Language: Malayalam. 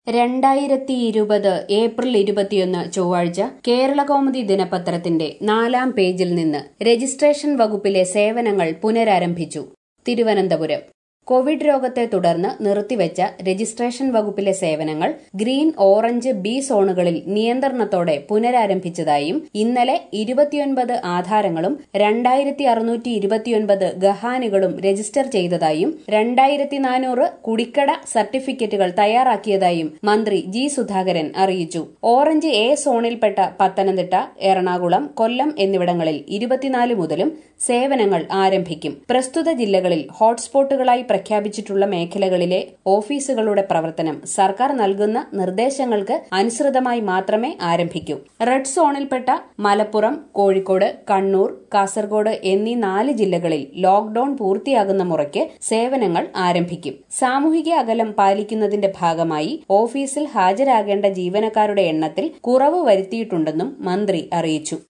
രണ്ടായിരത്തി ഇരുപത് ഏപ്രിൽ ഇരുപത്തിയൊന്ന് ചൊവ്വാഴ്ച കേരളകൗമുദി ദിനപത്രത്തിന്റെ നാലാം പേജിൽ നിന്ന് രജിസ്ട്രേഷൻ വകുപ്പിലെ സേവനങ്ങൾ പുനരാരംഭിച്ചു തിരുവനന്തപുരം കോവിഡ് രോഗത്തെ തുടർന്ന് നിർത്തിവെച്ച രജിസ്ട്രേഷൻ വകുപ്പിലെ സേവനങ്ങൾ ഗ്രീൻ ഓറഞ്ച് ബി സോണുകളിൽ നിയന്ത്രണത്തോടെ പുനരാരംഭിച്ചതായും ഇന്നലെ ഇരുപത്തിയൊൻപത് ആധാരങ്ങളും രണ്ടായിരത്തി അറുന്നൂറ്റി ഇരുപത്തിയൊൻപത് ഗഹാനുകളും രജിസ്റ്റർ ചെയ്തതായും രണ്ടായിരത്തി നാനൂറ് കുടിക്കട സർട്ടിഫിക്കറ്റുകൾ തയ്യാറാക്കിയതായും മന്ത്രി ജി സുധാകരൻ അറിയിച്ചു ഓറഞ്ച് എ സോണിൽപ്പെട്ട പത്തനംതിട്ട എറണാകുളം കൊല്ലം എന്നിവിടങ്ങളിൽ ഇരുപത്തിനാല് മുതലും സേവനങ്ങൾ ആരംഭിക്കും പ്രസ്തുത ജില്ലകളിൽ ഹോട്ട്സ്പോട്ടുകളായി പ്രഖ്യാപിച്ചിട്ടുള്ള മേഖലകളിലെ ഓഫീസുകളുടെ പ്രവർത്തനം സർക്കാർ നൽകുന്ന നിർദ്ദേശങ്ങൾക്ക് അനുസൃതമായി മാത്രമേ ആരംഭിക്കൂ റെഡ് സോണിൽപ്പെട്ട മലപ്പുറം കോഴിക്കോട് കണ്ണൂർ കാസർഗോഡ് എന്നീ നാല് ജില്ലകളിൽ ലോക്ഡൌൺ പൂർത്തിയാകുന്ന മുറയ്ക്ക് സേവനങ്ങൾ ആരംഭിക്കും സാമൂഹിക അകലം പാലിക്കുന്നതിന്റെ ഭാഗമായി ഓഫീസിൽ ഹാജരാകേണ്ട ജീവനക്കാരുടെ എണ്ണത്തിൽ കുറവ് വരുത്തിയിട്ടുണ്ടെന്നും മന്ത്രി അറിയിച്ചു